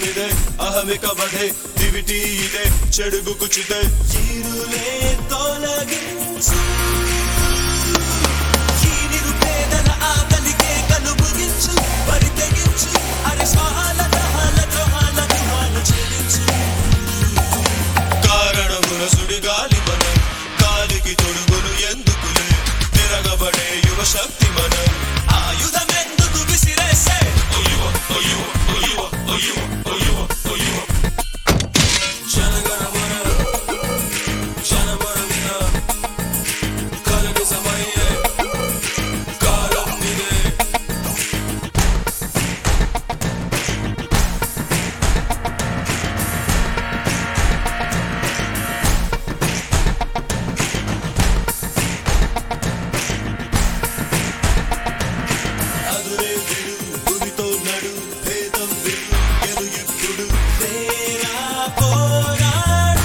కాలమిదే అహమిక వధే దివిటి ఇదే చెడుగు కుచితే ఈరులే తొలగించు ఈ నిరుపేదల ఆకలికే కలుపుగించు బరి తెగించు అరే స్వాహాల గ్రహాల ద్రోహాల విహాలు చెల్లించు కారణముల సుడిగాలి మనం కాలికి తొడుగును ఎందుకులే తిరగబడే యువ శక్తి మనం ఆయుధమెందుకు విసిరేసే జనగణమన జనమన విన కలని సమయే కాలం ఇదే అదురే విడు భూమితో నడు భేదం విడు గెలు ఇప్పుడు తేరా పోరాడు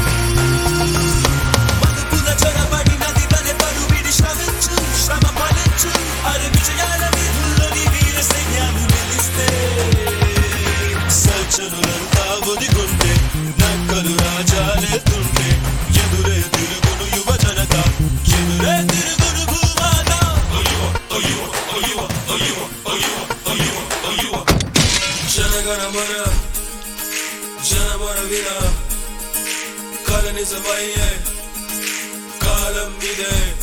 మదుపుల చొరబడి నది వలె పరువిడి శ్రమించు శ్రమ ఫలించు అరి విజయాల వీధుల్లోని వీర సైన్యాలు నిలిస్తే సజ్జనులంతా ఒదిగుంటే నక్కలు రాజాలెత్తుంటే ఎదురే తిరుగును యువ జనత ఎదురే తిరుగును భూమాత జనగణమన జనమన విన కల నిజమయ్యే కాలం ఇదే